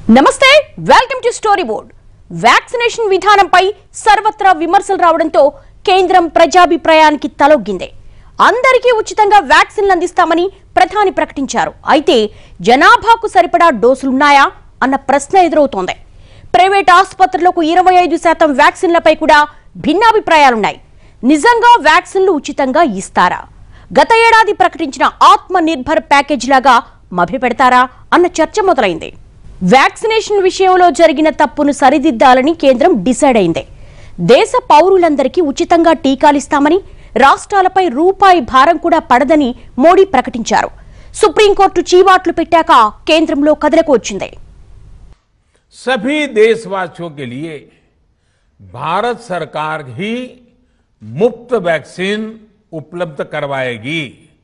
నమస్తే welcome to story board vaccination విధానంపై సర్వత్రా విమర్శలు రావడంతో కేంద్రం ప్రజాభిప్రాయానికి తలొగ్గింది అందరికీ ఉచితంగా వ్యాక్సిన్లు అందిస్తామని ప్రధాని ప్రకటించారు అయితే జనాభాకు సరిపడా డోసులున్నాయా అన్న ప్రశ్న ఎదురవుతోంది ప్రైవేట్ ఆసుపత్రులకు ఇరవై ఐదు శాతం వ్యాక్సిన్లపై కూడా భిన్నాభిప్రాయాలున్నాయి నిజంగా వ్యాక్సిన్లు ఉచితంగా ఇస్తారా గత ఏడాది ప్రకటించిన ఆత్మ నిర్భర్ ప్యాకేజ్ లాగా మభ్యపెడతారా అన్న చర్చ మొదలైంది వ్యాక్సినేషన్ విషయంలో జరిగిన తప్పును సరిదిద్దాలని కేంద్రం డిసైడ్ అయింది దేశ పౌరులందరికీ ఉచితంగా టీకాలిస్తామని రాష్ట్రాలపై రూపాయి భారం కూడా పడదని మోడీ ప్రకటించారు సుప్రీంకోర్టు చీవాట్లు పెట్టాక కేంద్రంలో కదలకు వచ్చింది सभी देशवासियों के लिए भारत सरकार ही मुफ्त वैक्सीन उपलब्ध करवाएगी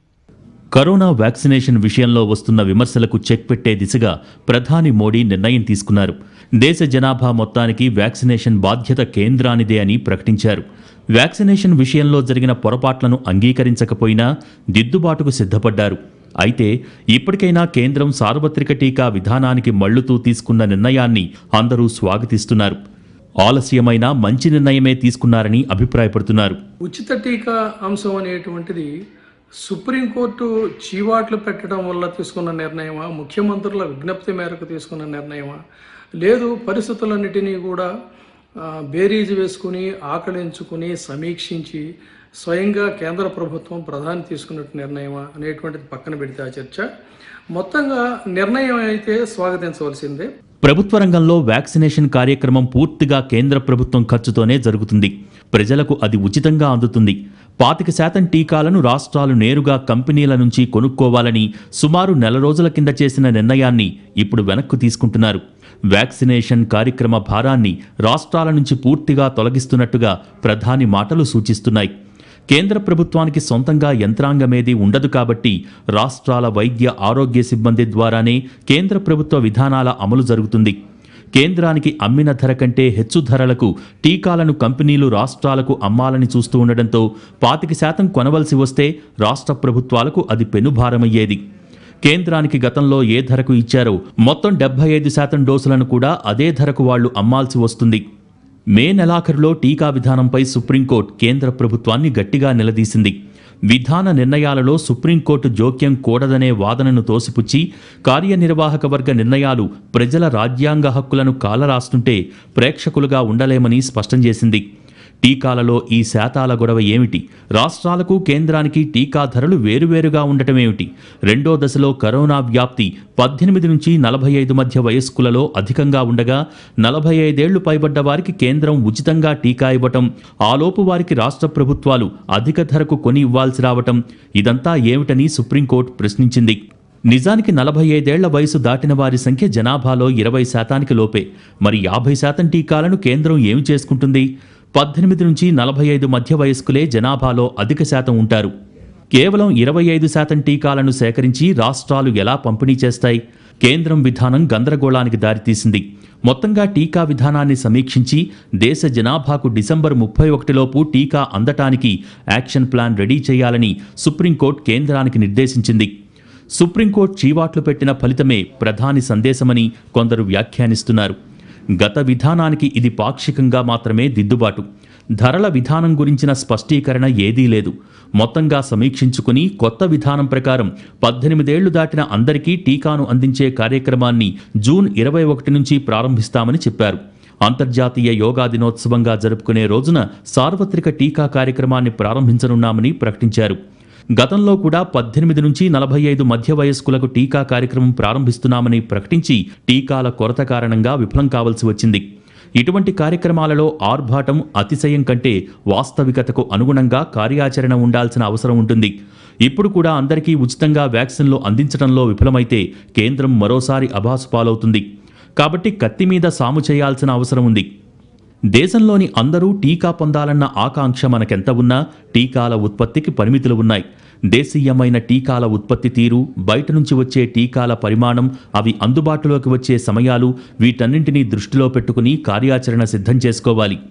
కరోనా వ్యాక్సినేషన్ విషయంలో వస్తున్న విమర్శలకు చెక్ పెట్టే దిశగా ప్రధాని మోడీ నిర్ణయం తీసుకున్నారు దేశ జనాభా మొత్తానికి వ్యాక్సినేషన్ బాధ్యత కేంద్రానిదే అని ప్రకటించారు వ్యాక్సినేషన్ విషయంలో జరిగిన పొరపాట్లను అంగీకరించకపోయినా దిద్దుబాటుకు సిద్ధపడ్డారు అయితే ఇప్పటికైనా కేంద్రం సార్వత్రిక టీకా విధానానికి మళ్లుతూ తీసుకున్న నిర్ణయాన్ని అందరూ స్వాగతిస్తున్నారు ఆలస్యమైన మంచి నిర్ణయమే తీసుకున్నారని అభిప్రాయపడుతున్నారు ఉచిత టీకా అంశం అనేటువంటిది సుప్రీంకోర్టు చీవాట్లు పెట్టడం వల్ల తీసుకున్న నిర్ణయమా ముఖ్యమంత్రుల విజ్ఞప్తి మేరకు తీసుకున్న నిర్ణయమా లేదు పరిస్థితులన్నిటినీ కూడా ఆ, బేరీజు వేసుకుని ఆకలించుకుని సమీక్షించి స్వయంగా కేంద్ర ప్రభుత్వం ప్రధాని తీసుకున్నట్టు నిర్ణయమా అనేటువంటిది పక్కన పెడితే ఆ చర్చ మొత్తంగా నిర్ణయం అయితే స్వాగతించవలసిందే ప్రభుత్వ రంగంలో వ్యాక్సినేషన్ కార్యక్రమం పూర్తిగా కేంద్ర ప్రభుత్వం ఖర్చుతోనే జరుగుతుంది ప్రజలకు అది ఉచితంగా అందుతుంది పాతిక శాతం టీకాలను రాష్ట్రాలు నేరుగా కంపెనీల నుంచి కొనుక్కోవాలని సుమారు నెల రోజుల కింద చేసిన నిర్ణయాన్ని ఇప్పుడు వెనక్కు తీసుకుంటున్నారు వ్యాక్సినేషన్ కార్యక్రమ భారాన్ని రాష్ట్రాల నుంచి పూర్తిగా తొలగిస్తున్నట్టుగా ప్రధాని మాటలు సూచిస్తున్నాయి కేంద్ర ప్రభుత్వానికి సొంతంగా యంత్రాంగమేది ఉండదు కాబట్టి రాష్ట్రాల వైద్య ఆరోగ్య సిబ్బంది ద్వారానే కేంద్ర ప్రభుత్వ విధానాల అమలు జరుగుతుంది కేంద్రానికి అమ్మిన ధర కంటే హెచ్చు ధరలకు టీకాలను కంపెనీలు రాష్ట్రాలకు అమ్మాలని చూస్తూ ఉండడంతో పాతిక శాతం కొనవలసి వస్తే రాష్ట్ర ప్రభుత్వాలకు అది పెనుభారమయ్యేది కేంద్రానికి గతంలో ఏ ధరకు ఇచ్చారో మొత్తం డెబ్బై ఐదు శాతం డోసులను కూడా అదే ధరకు వాళ్లు అమ్మాల్సి వస్తుంది మే నెలాఖరులో టీకా విధానంపై సుప్రీంకోర్టు కేంద్ర ప్రభుత్వాన్ని గట్టిగా నిలదీసింది విధాన నిర్ణయాలలో సుప్రీంకోర్టు జోక్యం కూడదనే వాదనను తోసిపుచ్చి కార్యనిర్వాహక వర్గ నిర్ణయాలు ప్రజల రాజ్యాంగ హక్కులను కాలరాస్తుంటే ప్రేక్షకులుగా ఉండలేమని స్పష్టం చేసింది టీకాలలో ఈ శాతాల గొడవ ఏమిటి రాష్ట్రాలకు కేంద్రానికి టీకా ధరలు వేరువేరుగా ఉండటమేమిటి రెండో దశలో కరోనా వ్యాప్తి పద్దెనిమిది నుంచి నలభై ఐదు మధ్య వయస్కులలో అధికంగా ఉండగా నలభై ఐదేళ్లు పైబడ్డ వారికి కేంద్రం ఉచితంగా టీకా ఇవ్వటం ఆలోపు వారికి రాష్ట్ర ప్రభుత్వాలు అధిక ధరకు కొని ఇవ్వాల్సి రావటం ఇదంతా ఏమిటని సుప్రీంకోర్టు ప్రశ్నించింది నిజానికి నలభై ఐదేళ్ల వయసు దాటిన వారి సంఖ్య జనాభాలో ఇరవై శాతానికి లోపే మరి యాభై శాతం టీకాలను కేంద్రం ఏమి చేసుకుంటుంది పద్దెనిమిది నుంచి నలభై ఐదు మధ్య వయస్కులే జనాభాలో అధిక శాతం ఉంటారు కేవలం ఇరవై ఐదు శాతం టీకాలను సేకరించి రాష్ట్రాలు ఎలా పంపిణీ చేస్తాయి కేంద్రం విధానం గందరగోళానికి దారితీసింది మొత్తంగా టీకా విధానాన్ని సమీక్షించి దేశ జనాభాకు డిసెంబర్ ముప్పై ఒకటిలోపు టీకా అందటానికి యాక్షన్ ప్లాన్ రెడీ చేయాలని సుప్రీంకోర్టు కేంద్రానికి నిర్దేశించింది సుప్రీంకోర్టు చీవాట్లు పెట్టిన ఫలితమే ప్రధాని సందేశమని కొందరు వ్యాఖ్యానిస్తున్నారు గత విధానానికి ఇది పాక్షికంగా మాత్రమే దిద్దుబాటు ధరల విధానం గురించిన స్పష్టీకరణ ఏదీ లేదు మొత్తంగా సమీక్షించుకుని కొత్త విధానం ప్రకారం పద్దెనిమిదేళ్లు దాటిన అందరికీ టీకాను అందించే కార్యక్రమాన్ని జూన్ ఇరవై ఒకటి నుంచి ప్రారంభిస్తామని చెప్పారు అంతర్జాతీయ యోగా దినోత్సవంగా జరుపుకునే రోజున సార్వత్రిక టీకా కార్యక్రమాన్ని ప్రారంభించనున్నామని ప్రకటించారు గతంలో కూడా పద్దెనిమిది నుంచి నలభై ఐదు మధ్య వయస్కులకు టీకా కార్యక్రమం ప్రారంభిస్తున్నామని ప్రకటించి టీకాల కొరత కారణంగా విఫలం కావాల్సి వచ్చింది ఇటువంటి కార్యక్రమాలలో ఆర్భాటం అతిశయం కంటే వాస్తవికతకు అనుగుణంగా కార్యాచరణ ఉండాల్సిన అవసరం ఉంటుంది ఇప్పుడు కూడా అందరికీ ఉచితంగా వ్యాక్సిన్లు అందించడంలో విఫలమైతే కేంద్రం మరోసారి అభాసు పాలవుతుంది కాబట్టి కత్తి మీద సాము చేయాల్సిన అవసరం ఉంది దేశంలోని అందరూ టీకా పొందాలన్న ఆకాంక్ష మనకెంత ఉన్నా టీకాల ఉత్పత్తికి పరిమితులు ఉన్నాయి దేశీయమైన టీకాల ఉత్పత్తి తీరు బయట నుంచి వచ్చే టీకాల పరిమాణం అవి అందుబాటులోకి వచ్చే సమయాలు వీటన్నింటినీ దృష్టిలో పెట్టుకుని కార్యాచరణ సిద్ధం చేసుకోవాలి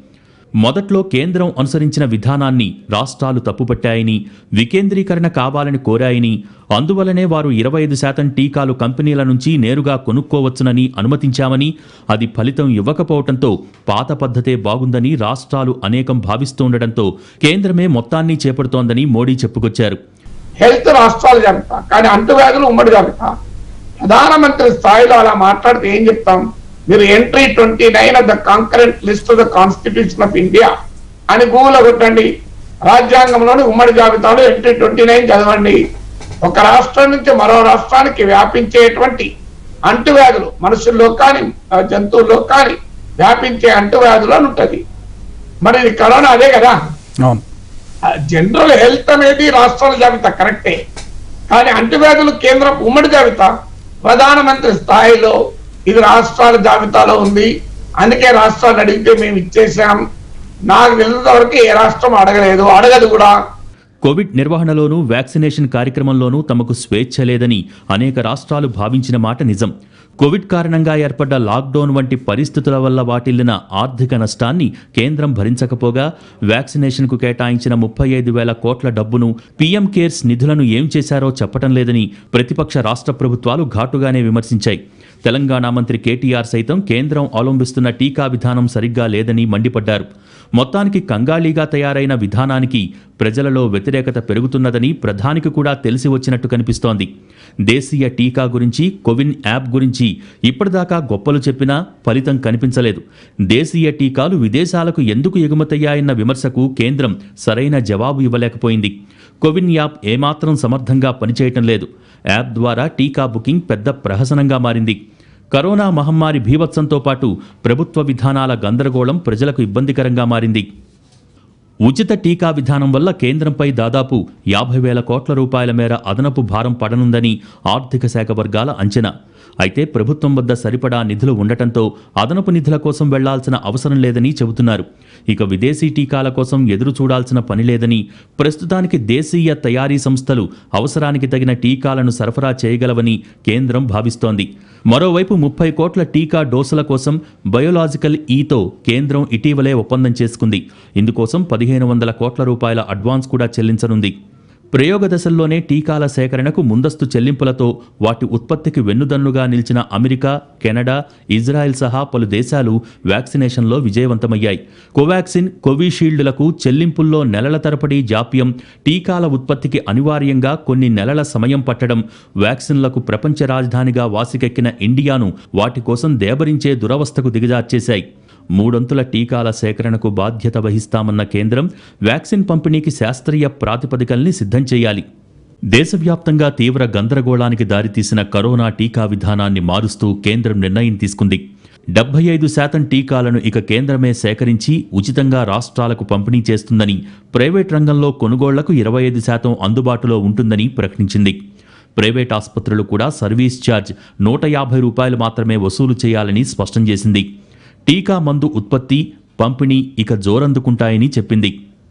మొదట్లో కేంద్రం అనుసరించిన విధానాన్ని రాష్ట్రాలు తప్పుపట్టాయని వికేంద్రీకరణ కావాలని కోరాయని అందువలనే వారు ఇరవై ఐదు శాతం టీకాలు కంపెనీల నుంచి నేరుగా కొనుక్కోవచ్చునని అనుమతించామని అది ఫలితం ఇవ్వకపోవడంతో పాత పద్ధతే బాగుందని రాష్ట్రాలు అనేకం భావిస్తుండటంతో కేంద్రమే మొత్తాన్ని చేపడుతోందని మోడీ చెప్పుకొచ్చారు హెల్త్ రాష్ట్రాల జాబితా కానీ అంటువ్యాధులు ఉమ్మడి జాబితా ప్రధానమంత్రి స్థాయిలో అలా మాట్లాడితే ఏం చెప్తాం మీరు entry twenty nine of the concurrent list of the constitution of India అని గూగుల్ కొట్టండి రాజ్యాంగంలోని ఉమ్మడి జాబితాలో ఎంట్రీ ట్వంటీ నైన్ చదవండి ఒక రాష్ట్రం నుంచి మరో రాష్ట్రానికి వ్యాపించేటువంటి అంటువ్యాధులు మనుషుల్లో కానీ ఆ, జంతువుల్లో కానీ వ్యాపించే అంటువ్యాధులు అని ఉంటది మరి ఇది కరోనా అదే కదా అవును జనరల్ హెల్త్ అనేది రాష్ట్రాల జాబితా కరెక్టే కానీ అంటువ్యాధులు కేంద్రం ఉమ్మడి జాబితా ప్రధానమంత్రి స్థాయిలో ఇది రాష్ట్రాల జాబితాలో ఉంది అందుకే రాష్ట్రాలు అడిగితే మేము ఇచ్చేసాం నాకు తెలిసినంత వరకు ఏ రాష్ట్రం అడగలేదు అడగదు కూడా కోవిడ్ నిర్వహణలోనూ వ్యాక్సినేషన్ కార్యక్రమంలోనూ తమకు స్వేచ్ఛ లేదని అనేక రాష్ట్రాలు భావించిన మాట నిజం కోవిడ్ కారణంగా ఏర్పడ్డ లాక్డౌన్ వంటి పరిస్థితుల వల్ల వాటిల్లిన ఆర్థిక నష్టాన్ని కేంద్రం భరించకపోగా వ్యాక్సినేషన్కు కేటాయించిన ముప్పై ఐదు వేల కోట్ల డబ్బును పీఎం కేర్స్ నిధులను ఏం చేశారో చెప్పటం లేదని ప్రతిపక్ష రాష్ట్ర ప్రభుత్వాలు ఘాటుగానే విమర్శించాయి తెలంగాణ మంత్రి కేటీఆర్ సైతం కేంద్రం అవలంబిస్తున్న టీకా విధానం సరిగ్గా లేదని మండిపడ్డారు మొత్తానికి కంగాళీగా తయారైన విధానానికి ప్రజలలో వ్యతిరేకత పెరుగుతున్నదని ప్రధానికి కూడా తెలిసి వచ్చినట్టు కనిపిస్తోంది దేశీయ టీకా గురించి కోవిన్ యాప్ గురించి ఇప్పటిదాకా గొప్పలు చెప్పినా ఫలితం కనిపించలేదు దేశీయ టీకాలు విదేశాలకు ఎందుకు ఎగుమతయ్యాయన్న విమర్శకు కేంద్రం సరైన జవాబు ఇవ్వలేకపోయింది కోవిన్ యాప్ ఏమాత్రం సమర్థంగా పనిచేయటం లేదు యాప్ ద్వారా టీకా బుకింగ్ పెద్ద ప్రహసనంగా మారింది కరోనా మహమ్మారి భీభత్సంతో పాటు ప్రభుత్వ విధానాల గందరగోళం ప్రజలకు ఇబ్బందికరంగా మారింది ఉచిత టీకా విధానం వల్ల కేంద్రంపై దాదాపు యాభై వేల కోట్ల రూపాయల మేర అదనపు భారం పడనుందని ఆర్థిక శాఖ వర్గాల అంచనా అయితే ప్రభుత్వం వద్ద సరిపడా నిధులు ఉండటంతో అదనపు నిధుల కోసం వెళ్లాల్సిన అవసరం లేదని చెబుతున్నారు ఇక విదేశీ టీకాల కోసం ఎదురు చూడాల్సిన పని లేదని ప్రస్తుతానికి దేశీయ తయారీ సంస్థలు అవసరానికి తగిన టీకాలను సరఫరా చేయగలవని కేంద్రం భావిస్తోంది మరోవైపు ముప్పై కోట్ల టీకా డోసుల కోసం బయోలాజికల్ ఈతో కేంద్రం ఇటీవలే ఒప్పందం చేసుకుంది ఇందుకోసం పదిహేను వందల కోట్ల రూపాయల అడ్వాన్స్ కూడా చెల్లించనుంది ప్రయోగ దశల్లోనే టీకాల సేకరణకు ముందస్తు చెల్లింపులతో వాటి ఉత్పత్తికి వెన్నుదన్నుగా నిలిచిన అమెరికా కెనడా ఇజ్రాయెల్ సహా పలు దేశాలు వ్యాక్సినేషన్లో విజయవంతమయ్యాయి కోవాక్సిన్ కోవిషీల్డ్లకు చెల్లింపుల్లో నెలల తరబడి జాప్యం టీకాల ఉత్పత్తికి అనివార్యంగా కొన్ని నెలల సమయం పట్టడం వ్యాక్సిన్లకు ప్రపంచ రాజధానిగా వాసికెక్కిన ఇండియాను వాటి కోసం దేబరించే దురవస్థకు దిగజార్చేశాయి మూడొంతుల టీకాల సేకరణకు బాధ్యత వహిస్తామన్న కేంద్రం వ్యాక్సిన్ పంపిణీకి శాస్త్రీయ ప్రాతిపదికల్ని సిద్ధం చేయాలి దేశవ్యాప్తంగా తీవ్ర గందరగోళానికి దారితీసిన కరోనా టీకా విధానాన్ని మారుస్తూ కేంద్రం నిర్ణయం తీసుకుంది డెబ్బై ఐదు శాతం టీకాలను ఇక కేంద్రమే సేకరించి ఉచితంగా రాష్ట్రాలకు పంపిణీ చేస్తుందని ప్రైవేట్ రంగంలో కొనుగోళ్లకు ఇరవై ఐదు శాతం అందుబాటులో ఉంటుందని ప్రకటించింది ప్రైవేట్ ఆసుపత్రులు కూడా సర్వీస్ ఛార్జ్ నూట యాభై రూపాయలు మాత్రమే వసూలు చేయాలని స్పష్టం చేసింది టీకా మందు ఉత్పత్తి పంపిణీ ఇక జోరందుకుంటాయని చెప్పింది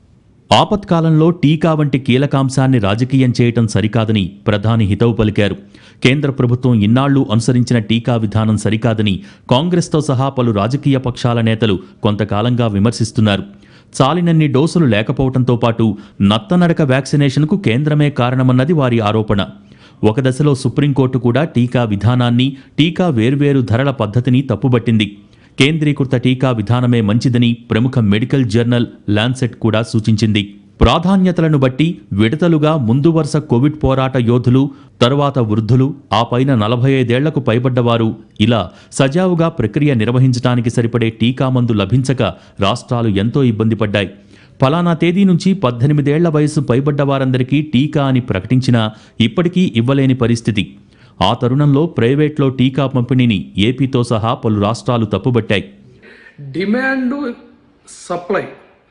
ఆపత్కాలంలో టీకా వంటి కీలకాంశాన్ని రాజకీయం చేయటం సరికాదని ప్రధాని హితవు పలికారు కేంద్ర ప్రభుత్వం ఇన్నాళ్లు అనుసరించిన టీకా విధానం సరికాదని కాంగ్రెస్తో సహా పలు రాజకీయ పక్షాల నేతలు కొంతకాలంగా విమర్శిస్తున్నారు చాలినన్ని డోసులు లేకపోవడంతో పాటు నత్తనడక వ్యాక్సినేషన్కు కేంద్రమే కారణమన్నది వారి ఆరోపణ ఒక దశలో సుప్రీంకోర్టు కూడా టీకా విధానాన్ని టీకా వేర్వేరు ధరల పద్ధతిని తప్పుబట్టింది కేంద్రీకృత టీకా విధానమే మంచిదని ప్రముఖ మెడికల్ జర్నల్ లాన్సెట్ కూడా సూచించింది ప్రాధాన్యతలను బట్టి విడతలుగా ముందు వరుస కోవిడ్ పోరాట యోధులు తరువాత వృద్ధులు ఆ పైన నలభై ఐదేళ్లకు పైబడ్డవారు ఇలా సజావుగా ప్రక్రియ నిర్వహించడానికి సరిపడే టీకా మందు లభించక రాష్ట్రాలు ఎంతో ఇబ్బంది పడ్డాయి ఫలానా తేదీ నుంచి పద్దెనిమిదేళ్ల వయసు పైబడ్డ వారందరికీ టీకా అని ప్రకటించినా ఇప్పటికీ ఇవ్వలేని పరిస్థితి ఆ తరుణంలో ప్రైవేట్లో టీకా పంపిణీని ఏపీతో సహా పలు రాష్ట్రాలు తప్పుబట్టాయి డిమాండ్ సప్లై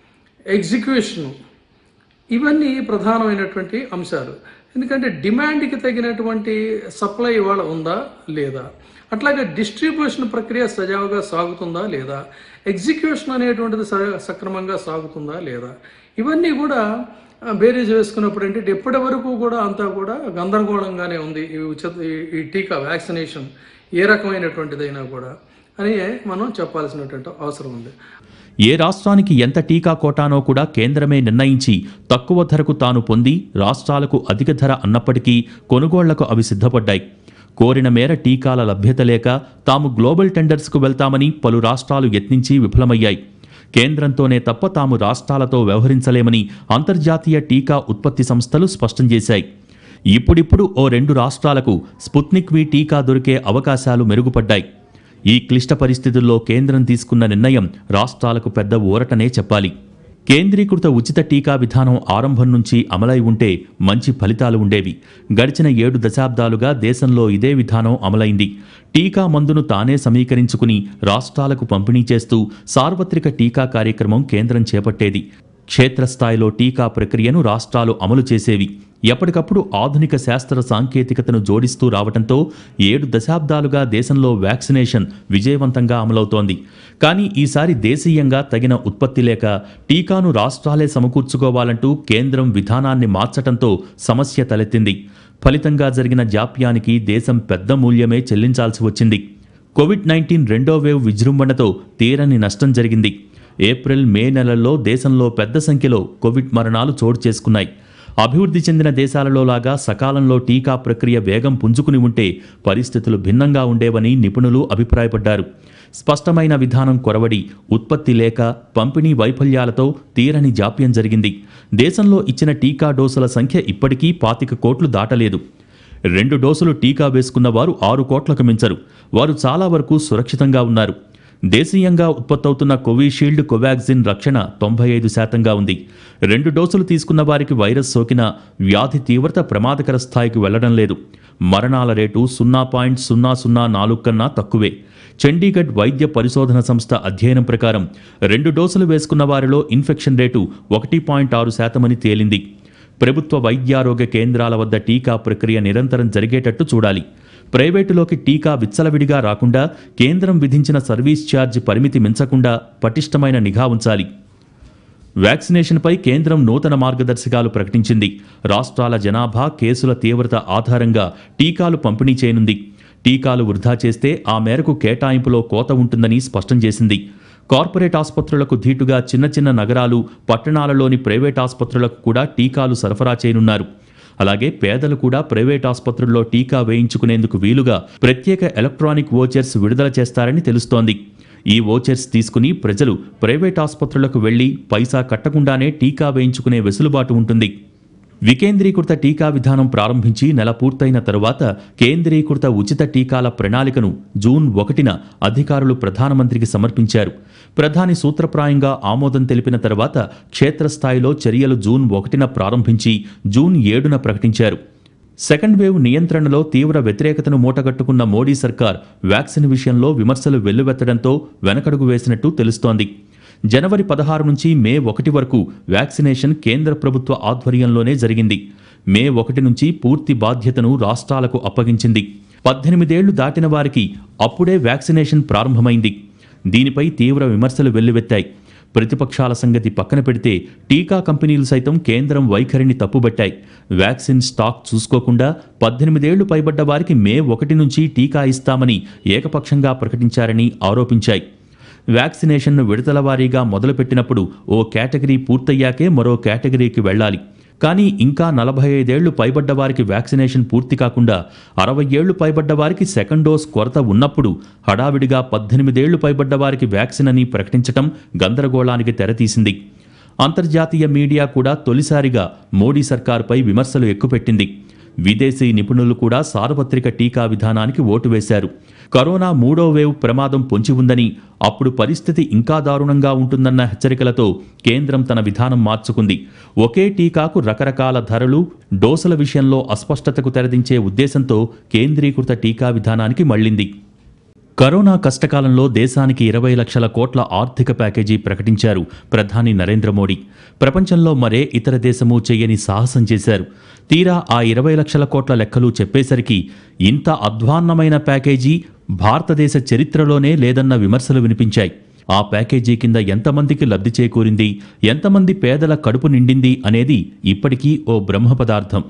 ఎగ్జిక్యూషన్ ఇవన్నీ ప్రధానమైనటువంటి అంశాలు ఎందుకంటే డిమాండ్కి తగినటువంటి సప్లై ఇవాళ ఉందా లేదా అట్లాగే డిస్ట్రిబ్యూషన్ ప్రక్రియ సజావుగా సాగుతుందా లేదా ఎగ్జిక్యూషన్ అనేటువంటిది స- సక్రమంగా సాగుతుందా లేదా ఇవన్నీ కూడా ఆ, బేరీజ్ వేసుకున్నప్పుడు ఏంటంటే ఇప్పటి వరకు కూడా అంతా కూడా గందరగోళంగానే ఉంది ఈ ఉచిత ఈ- ఈ టీకా వ్యాక్సినేషన్ ఏ రకమైనటువంటిదైనా కూడా అని మనం చెప్పాల్సినటువంటి అవసరం ఉంది ఏ రాష్ట్రానికి ఎంత టీకా కోటానో కూడా కేంద్రమే నిర్ణయించి తక్కువ ధరకు తాను పొంది రాష్ట్రాలకు అధిక ధర అన్నప్పటికీ కొనుగోళ్లకు అవి సిద్ధపడ్డాయి కోరిన మేర టీకాల లభ్యత లేక తాము గ్లోబల్ టెండర్స్కు వెళ్తామని పలు రాష్ట్రాలు యత్నించి విఫలమయ్యాయి కేంద్రంతోనే తప్ప తాము రాష్ట్రాలతో వ్యవహరించలేమని అంతర్జాతీయ టీకా ఉత్పత్తి సంస్థలు స్పష్టం చేశాయి ఇప్పుడిప్పుడు ఓ రెండు రాష్ట్రాలకు స్పుత్నిక్ వి టీకా దొరికే అవకాశాలు మెరుగుపడ్డాయి ఈ క్లిష్ట పరిస్థితుల్లో కేంద్రం తీసుకున్న నిర్ణయం రాష్ట్రాలకు పెద్ద ఊరటనే చెప్పాలి కేంద్రీకృత ఉచిత టీకా విధానం ఆరంభం నుంచి అమలై ఉంటే మంచి ఫలితాలు ఉండేవి గడిచిన ఏడు దశాబ్దాలుగా దేశంలో ఇదే విధానం అమలైంది టీకా మందును తానే సమీకరించుకుని రాష్ట్రాలకు పంపిణీ చేస్తూ సార్వత్రిక టీకా కార్యక్రమం కేంద్రం చేపట్టేది క్షేత్రస్థాయిలో టీకా ప్రక్రియను రాష్ట్రాలు అమలు చేసేవి ఎప్పటికప్పుడు ఆధునిక శాస్త్ర సాంకేతికతను జోడిస్తూ రావడంతో ఏడు దశాబ్దాలుగా దేశంలో వ్యాక్సినేషన్ విజయవంతంగా అమలవుతోంది కానీ ఈసారి దేశీయంగా తగిన ఉత్పత్తి లేక టీకాను రాష్ట్రాలే సమకూర్చుకోవాలంటూ కేంద్రం విధానాన్ని మార్చటంతో సమస్య తలెత్తింది ఫలితంగా జరిగిన జాప్యానికి దేశం పెద్ద మూల్యమే చెల్లించాల్సి వచ్చింది కోవిడ్ నైన్టీన్ రెండో వేవ్ విజృంభణతో తీరని నష్టం జరిగింది ఏప్రిల్ మే నెలల్లో దేశంలో పెద్ద సంఖ్యలో కోవిడ్ మరణాలు చోటు చేసుకున్నాయి అభివృద్ధి చెందిన దేశాలలో లాగా సకాలంలో టీకా ప్రక్రియ వేగం పుంజుకుని ఉంటే పరిస్థితులు భిన్నంగా ఉండేవని నిపుణులు అభిప్రాయపడ్డారు స్పష్టమైన విధానం కొరవడి ఉత్పత్తి లేక పంపిణీ వైఫల్యాలతో తీరని జాప్యం జరిగింది దేశంలో ఇచ్చిన టీకా డోసుల సంఖ్య ఇప్పటికీ పాతిక కోట్లు దాటలేదు రెండు డోసులు టీకా వేసుకున్న వారు ఆరు కోట్లకు మించరు వారు చాలా వరకు సురక్షితంగా ఉన్నారు దేశీయంగా ఉత్పత్తవుతున్న కోవిషీల్డ్ కోవాక్సిన్ రక్షణ తొంభై ఐదు శాతంగా ఉంది రెండు డోసులు తీసుకున్న వారికి వైరస్ సోకిన వ్యాధి తీవ్రత ప్రమాదకర స్థాయికి వెళ్లడం లేదు మరణాల రేటు సున్నా పాయింట్ సున్నా సున్నా నాలుగు కన్నా తక్కువే చండీగఢ్ వైద్య పరిశోధన సంస్థ అధ్యయనం ప్రకారం రెండు డోసులు వేసుకున్న వారిలో ఇన్ఫెక్షన్ రేటు ఒకటి పాయింట్ ఆరు శాతమని తేలింది ప్రభుత్వ వైద్యారోగ్య కేంద్రాల వద్ద టీకా ప్రక్రియ నిరంతరం జరిగేటట్టు చూడాలి ప్రైవేటులోకి టీకా విచ్చలవిడిగా రాకుండా కేంద్రం విధించిన సర్వీస్ ఛార్జ్ పరిమితి మించకుండా పటిష్టమైన నిఘా ఉంచాలి వ్యాక్సినేషన్పై కేంద్రం నూతన మార్గదర్శకాలు ప్రకటించింది రాష్ట్రాల జనాభా కేసుల తీవ్రత ఆధారంగా టీకాలు పంపిణీ చేయనుంది టీకాలు వృధా చేస్తే ఆ మేరకు కేటాయింపులో కోత ఉంటుందని స్పష్టం చేసింది కార్పొరేట్ ఆసుపత్రులకు ధీటుగా చిన్న చిన్న నగరాలు పట్టణాలలోని ప్రైవేట్ ఆసుపత్రులకు కూడా టీకాలు సరఫరా చేయనున్నారు అలాగే పేదలు కూడా ప్రైవేట్ ఆసుపత్రుల్లో టీకా వేయించుకునేందుకు వీలుగా ప్రత్యేక ఎలక్ట్రానిక్ వోచర్స్ విడుదల చేస్తారని తెలుస్తోంది ఈ వోచర్స్ తీసుకుని ప్రజలు ప్రైవేట్ ఆసుపత్రులకు వెళ్లి పైసా కట్టకుండానే టీకా వేయించుకునే వెసులుబాటు ఉంటుంది వికేంద్రీకృత టీకా విధానం ప్రారంభించి నెల పూర్తయిన తరువాత కేంద్రీకృత ఉచిత టీకాల ప్రణాళికను జూన్ ఒకటిన అధికారులు ప్రధానమంత్రికి సమర్పించారు ప్రధాని సూత్రప్రాయంగా ఆమోదం తెలిపిన తర్వాత క్షేత్రస్థాయిలో చర్యలు జూన్ ఒకటిన ప్రారంభించి జూన్ ఏడున ప్రకటించారు సెకండ్ వేవ్ నియంత్రణలో తీవ్ర వ్యతిరేకతను మూటగట్టుకున్న మోడీ సర్కార్ వ్యాక్సిన్ విషయంలో విమర్శలు వెల్లువెత్తడంతో వెనకడుగు వేసినట్టు తెలుస్తోంది జనవరి పదహారు నుంచి మే ఒకటి వరకు వ్యాక్సినేషన్ కేంద్ర ప్రభుత్వ ఆధ్వర్యంలోనే జరిగింది మే ఒకటి నుంచి పూర్తి బాధ్యతను రాష్ట్రాలకు అప్పగించింది పద్దెనిమిదేళ్లు దాటిన వారికి అప్పుడే వ్యాక్సినేషన్ ప్రారంభమైంది దీనిపై తీవ్ర విమర్శలు వెల్లువెత్తాయి ప్రతిపక్షాల సంగతి పక్కన పెడితే టీకా కంపెనీలు సైతం కేంద్రం వైఖరిని తప్పుబట్టాయి వ్యాక్సిన్ స్టాక్ చూసుకోకుండా పద్దెనిమిదేళ్లు పైబడ్డ వారికి మే ఒకటి నుంచి టీకా ఇస్తామని ఏకపక్షంగా ప్రకటించారని ఆరోపించాయి వ్యాక్సినేషన్ను విడతల వారీగా మొదలుపెట్టినప్పుడు ఓ కేటగిరీ పూర్తయ్యాకే మరో కేటగిరీకి వెళ్ళాలి కానీ ఇంకా నలభై ఐదేళ్లు పైబడ్డ వారికి వ్యాక్సినేషన్ పూర్తి కాకుండా అరవై ఏళ్లు పైబడ్డ వారికి సెకండ్ డోస్ కొరత ఉన్నప్పుడు హడావిడిగా పద్దెనిమిదేళ్లు పైబడ్డ వారికి వ్యాక్సిన్ అని ప్రకటించటం గందరగోళానికి తెరతీసింది అంతర్జాతీయ మీడియా కూడా తొలిసారిగా మోడీ సర్కారుపై విమర్శలు ఎక్కుపెట్టింది విదేశీ నిపుణులు కూడా సార్వత్రిక టీకా విధానానికి ఓటు వేశారు కరోనా మూడో వేవ్ ప్రమాదం పొంచి ఉందని అప్పుడు పరిస్థితి ఇంకా దారుణంగా ఉంటుందన్న హెచ్చరికలతో కేంద్రం తన విధానం మార్చుకుంది ఒకే టీకాకు రకరకాల ధరలు డోసుల విషయంలో అస్పష్టతకు తెరదించే ఉద్దేశంతో కేంద్రీకృత టీకా విధానానికి మళ్లింది కరోనా కష్టకాలంలో దేశానికి ఇరవై లక్షల కోట్ల ఆర్థిక ప్యాకేజీ ప్రకటించారు ప్రధాని నరేంద్ర మోడీ ప్రపంచంలో మరే ఇతర దేశము చేయని సాహసం చేశారు తీరా ఆ ఇరవై లక్షల కోట్ల లెక్కలు చెప్పేసరికి ఇంత అధ్వాన్నమైన ప్యాకేజీ భారతదేశ చరిత్రలోనే లేదన్న విమర్శలు వినిపించాయి ఆ ప్యాకేజీ కింద ఎంతమందికి లబ్ధి చేకూరింది ఎంతమంది పేదల కడుపు నిండింది అనేది ఇప్పటికీ ఓ బ్రహ్మ పదార్థం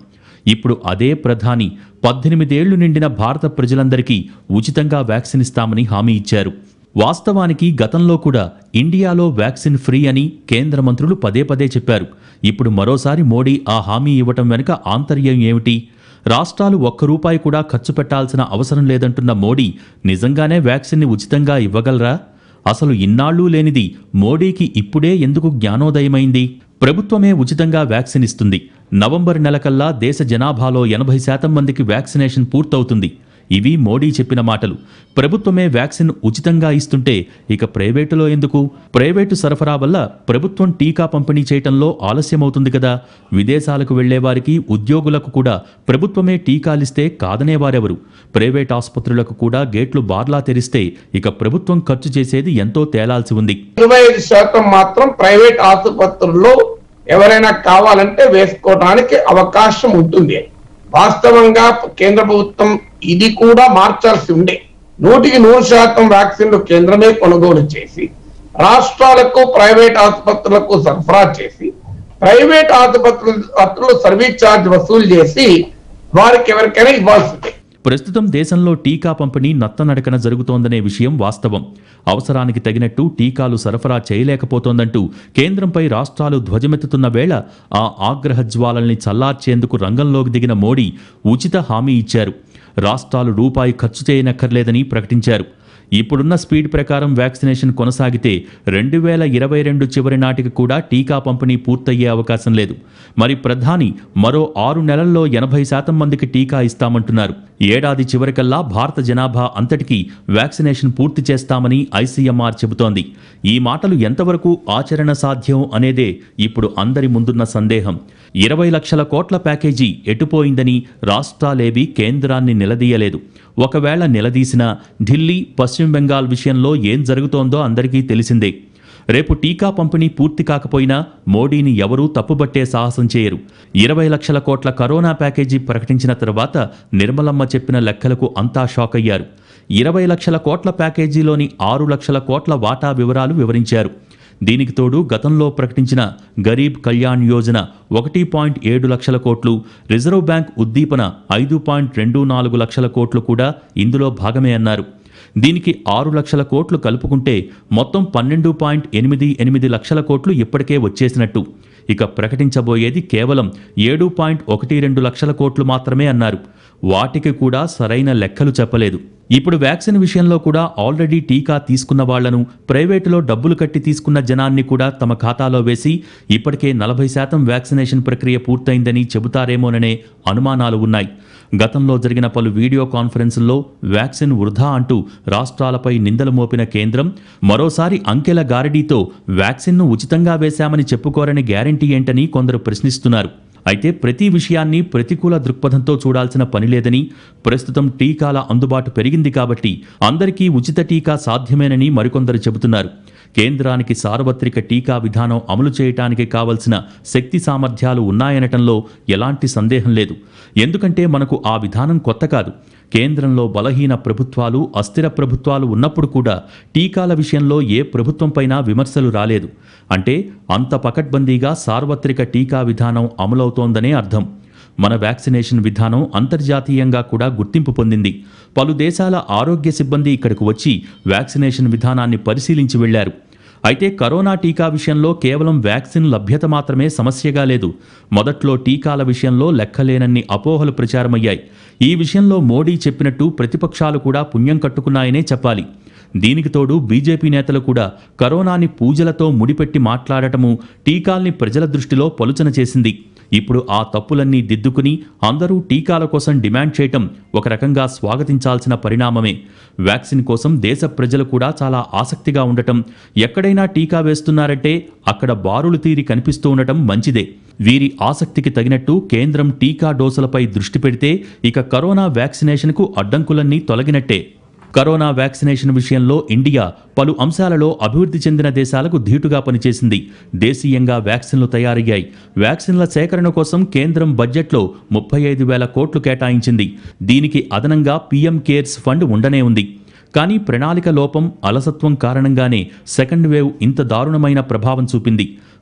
ఇప్పుడు అదే ప్రధాని పద్దెనిమిదేళ్లు నిండిన భారత ప్రజలందరికీ ఉచితంగా వ్యాక్సిన్ ఇస్తామని హామీ ఇచ్చారు వాస్తవానికి గతంలో కూడా ఇండియాలో వ్యాక్సిన్ ఫ్రీ అని కేంద్ర మంత్రులు పదే పదే చెప్పారు ఇప్పుడు మరోసారి మోడీ ఆ హామీ ఇవ్వటం వెనుక ఆంతర్యం ఏమిటి రాష్ట్రాలు ఒక్క రూపాయి కూడా ఖర్చు పెట్టాల్సిన అవసరం లేదంటున్న మోడీ నిజంగానే వ్యాక్సిన్ని ఉచితంగా ఇవ్వగలరా అసలు ఇన్నాళ్లూ లేనిది మోడీకి ఇప్పుడే ఎందుకు జ్ఞానోదయమైంది ప్రభుత్వమే ఉచితంగా వ్యాక్సిన్ ఇస్తుంది నవంబర్ నెలకల్లా దేశ జనాభాలో ఎనభై శాతం మందికి వ్యాక్సినేషన్ పూర్తవుతుంది ఇవి మోడీ చెప్పిన మాటలు ప్రభుత్వమే వ్యాక్సిన్ ఉచితంగా ఇస్తుంటే ఇక ప్రైవేటులో ఎందుకు ప్రైవేటు సరఫరా వల్ల ప్రభుత్వం టీకా పంపిణీ చేయటంలో ఆలస్యమవుతుంది కదా విదేశాలకు వెళ్లే వారికి ఉద్యోగులకు కూడా ప్రభుత్వమే టీకాలిస్తే కాదనేవారెవరు ప్రైవేట్ ఆసుపత్రులకు కూడా గేట్లు బార్లా తెరిస్తే ఇక ప్రభుత్వం ఖర్చు చేసేది ఎంతో తేలాల్సి ఉంది ఇరవై ఐదు శాతం మాత్రం ప్రైవేట్ ఆసుపత్రుల్లో ఎవరైనా కావాలంటే వేసుకోవడానికి అవకాశం ఉంటుంది వాస్తవంగా కేంద్ర ప్రభుత్వం ఇది కూడా మార్చాల్సి ఉండే నూటికి నూరు శాతం వ్యాక్సిన్లు కేంద్రమే కొనుగోలు చేసి రాష్ట్రాలకు ప్రైవేట్ ఆసుపత్రులకు సరఫరా చేసి ప్రైవేట్ ఆసుపత్రులు సర్వీస్ ఛార్జ్ వసూలు చేసి వారికి ఎవరికైనా ఇవ్వాల్సిందే ప్రస్తుతం దేశంలో టీకా పంపిణీ నత్తనడకన జరుగుతోందనే విషయం వాస్తవం అవసరానికి తగినట్టు టీకాలు సరఫరా చేయలేకపోతోందంటూ కేంద్రంపై రాష్ట్రాలు ధ్వజమెత్తుతున్న వేళ ఆ ఆగ్రహ జ్వాలల్ని చల్లార్చేందుకు రంగంలోకి దిగిన మోడీ ఉచిత హామీ ఇచ్చారు రాష్ట్రాలు రూపాయి ఖర్చు చేయనక్కర్లేదని ప్రకటించారు ఇప్పుడున్న స్పీడ్ ప్రకారం వ్యాక్సినేషన్ కొనసాగితే రెండు వేల ఇరవై రెండు చివరి నాటికి కూడా టీకా పంపిణీ పూర్తయ్యే అవకాశం లేదు మరి ప్రధాని మరో ఆరు నెలల్లో ఎనభై శాతం మందికి టీకా ఇస్తామంటున్నారు ఏడాది చివరికల్లా భారత జనాభా అంతటికీ వ్యాక్సినేషన్ పూర్తి చేస్తామని ఐసీఎంఆర్ చెబుతోంది ఈ మాటలు ఎంతవరకు ఆచరణ సాధ్యం అనేదే ఇప్పుడు అందరి ముందున్న సందేహం ఇరవై లక్షల కోట్ల ప్యాకేజీ ఎటుపోయిందని రాష్ట్రాలేవీ కేంద్రాన్ని నిలదీయలేదు ఒకవేళ నిలదీసినా ఢిల్లీ పశ్చిమ బెంగాల్ విషయంలో ఏం జరుగుతోందో అందరికీ తెలిసిందే రేపు టీకా పంపిణీ పూర్తి కాకపోయినా మోడీని ఎవరూ తప్పుబట్టే సాహసం చేయరు ఇరవై లక్షల కోట్ల కరోనా ప్యాకేజీ ప్రకటించిన తర్వాత నిర్మలమ్మ చెప్పిన లెక్కలకు అంతా షాక్ అయ్యారు ఇరవై లక్షల కోట్ల ప్యాకేజీలోని ఆరు లక్షల కోట్ల వాటా వివరాలు వివరించారు దీనికి తోడు గతంలో ప్రకటించిన గరీబ్ కళ్యాణ్ యోజన ఒకటి పాయింట్ ఏడు లక్షల కోట్లు రిజర్వ్ బ్యాంక్ ఉద్దీపన ఐదు పాయింట్ రెండు నాలుగు లక్షల కోట్లు కూడా ఇందులో భాగమే అన్నారు దీనికి ఆరు లక్షల కోట్లు కలుపుకుంటే మొత్తం పన్నెండు పాయింట్ ఎనిమిది ఎనిమిది లక్షల కోట్లు ఇప్పటికే వచ్చేసినట్టు ఇక ప్రకటించబోయేది కేవలం ఏడు పాయింట్ ఒకటి రెండు లక్షల కోట్లు మాత్రమే అన్నారు వాటికి కూడా సరైన లెక్కలు చెప్పలేదు ఇప్పుడు వ్యాక్సిన్ విషయంలో కూడా ఆల్రెడీ టీకా తీసుకున్న వాళ్లను ప్రైవేటులో డబ్బులు కట్టి తీసుకున్న జనాన్ని కూడా తమ ఖాతాలో వేసి ఇప్పటికే నలభై శాతం వ్యాక్సినేషన్ ప్రక్రియ పూర్తయిందని చెబుతారేమోననే అనుమానాలు ఉన్నాయి గతంలో జరిగిన పలు వీడియో కాన్ఫరెన్సుల్లో వ్యాక్సిన్ వృధా అంటూ రాష్ట్రాలపై నిందలు మోపిన కేంద్రం మరోసారి అంకెల గారడీతో వ్యాక్సిన్ను ఉచితంగా వేశామని చెప్పుకోరని గ్యారంటీ ఏంటని కొందరు ప్రశ్నిస్తున్నారు అయితే ప్రతి విషయాన్ని ప్రతికూల దృక్పథంతో చూడాల్సిన పని లేదని ప్రస్తుతం టీకాల అందుబాటు పెరిగింది కాబట్టి అందరికీ ఉచిత టీకా సాధ్యమేనని మరికొందరు చెబుతున్నారు కేంద్రానికి సార్వత్రిక టీకా విధానం అమలు చేయటానికి కావలసిన శక్తి సామర్థ్యాలు ఉన్నాయనటంలో ఎలాంటి సందేహం లేదు ఎందుకంటే మనకు ఆ విధానం కొత్త కాదు కేంద్రంలో బలహీన ప్రభుత్వాలు అస్థిర ప్రభుత్వాలు ఉన్నప్పుడు కూడా టీకాల విషయంలో ఏ ప్రభుత్వంపైనా విమర్శలు రాలేదు అంటే అంత పకడ్బందీగా సార్వత్రిక టీకా విధానం అమలవుతోందనే అర్థం మన వ్యాక్సినేషన్ విధానం అంతర్జాతీయంగా కూడా గుర్తింపు పొందింది పలు దేశాల ఆరోగ్య సిబ్బంది ఇక్కడకు వచ్చి వ్యాక్సినేషన్ విధానాన్ని పరిశీలించి వెళ్లారు అయితే కరోనా టీకా విషయంలో కేవలం వ్యాక్సిన్ లభ్యత మాత్రమే సమస్యగా లేదు మొదట్లో టీకాల విషయంలో లెక్కలేనన్ని అపోహలు ప్రచారమయ్యాయి ఈ విషయంలో మోడీ చెప్పినట్టు ప్రతిపక్షాలు కూడా పుణ్యం కట్టుకున్నాయనే చెప్పాలి దీనికి తోడు బీజేపీ నేతలు కూడా కరోనాని పూజలతో ముడిపెట్టి మాట్లాడటము టీకాల్ని ప్రజల దృష్టిలో పలుచన చేసింది ఇప్పుడు ఆ తప్పులన్నీ దిద్దుకుని అందరూ టీకాల కోసం డిమాండ్ చేయటం ఒక రకంగా స్వాగతించాల్సిన పరిణామమే వ్యాక్సిన్ కోసం దేశ ప్రజలు కూడా చాలా ఆసక్తిగా ఉండటం ఎక్కడైనా టీకా వేస్తున్నారంటే అక్కడ బారులు తీరి కనిపిస్తూ ఉండటం మంచిదే వీరి ఆసక్తికి తగినట్టు కేంద్రం టీకా డోసులపై దృష్టి పెడితే ఇక కరోనా వ్యాక్సినేషన్కు అడ్డంకులన్నీ తొలగినట్టే కరోనా వ్యాక్సినేషన్ విషయంలో ఇండియా పలు అంశాలలో అభివృద్ధి చెందిన దేశాలకు ధీటుగా పనిచేసింది దేశీయంగా వ్యాక్సిన్లు తయారయ్యాయి వ్యాక్సిన్ల సేకరణ కోసం కేంద్రం బడ్జెట్లో ముప్పై ఐదు వేల కోట్లు కేటాయించింది దీనికి అదనంగా పీఎం కేర్స్ ఫండ్ ఉండనే ఉంది కానీ ప్రణాళిక లోపం అలసత్వం కారణంగానే సెకండ్ వేవ్ ఇంత దారుణమైన ప్రభావం చూపింది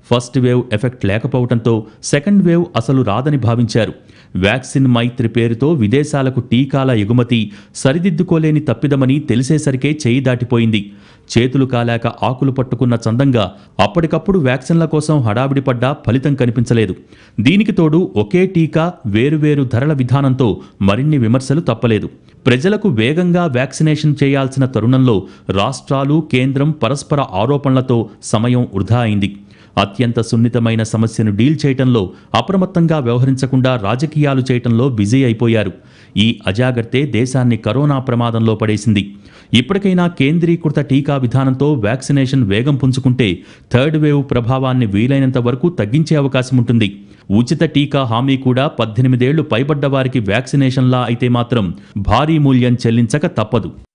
ఫస్ట్ వేవ్ ఎఫెక్ట్ లేకపోవడంతో సెకండ్ వేవ్ అసలు రాదని భావించారు వ్యాక్సిన్ మైత్రి పేరుతో విదేశాలకు టీకాల ఎగుమతి సరిదిద్దుకోలేని తప్పిదమని తెలిసేసరికే చేయి దాటిపోయింది చేతులు కాలాక ఆకులు పట్టుకున్న చందంగా అప్పటికప్పుడు వ్యాక్సిన్ల కోసం హడావిడి పడ్డా ఫలితం కనిపించలేదు దీనికి తోడు ఒకే టీకా వేరువేరు ధరల విధానంతో మరిన్ని విమర్శలు తప్పలేదు ప్రజలకు వేగంగా వ్యాక్సినేషన్ చేయాల్సిన తరుణంలో రాష్ట్రాలు కేంద్రం పరస్పర ఆరోపణలతో సమయం వృధా అయింది అత్యంత సున్నితమైన సమస్యను డీల్ చేయటంలో అప్రమత్తంగా వ్యవహరించకుండా రాజకీయాలు చేయటంలో బిజీ అయిపోయారు ఈ అజాగ్రత్తే దేశాన్ని కరోనా ప్రమాదంలో పడేసింది ఇప్పటికైనా కేంద్రీకృత టీకా విధానంతో వ్యాక్సినేషన్ వేగం పుంజుకుంటే థర్డ్ వేవ్ ప్రభావాన్ని వీలైనంత వరకు తగ్గించే అవకాశం ఉంటుంది ఉచిత టీకా హామీ కూడా పద్దెనిమిదేళ్లు పైబడ్డ వారికి వ్యాక్సినేషన్లా అయితే మాత్రం భారీ మూల్యం చెల్లించక తప్పదు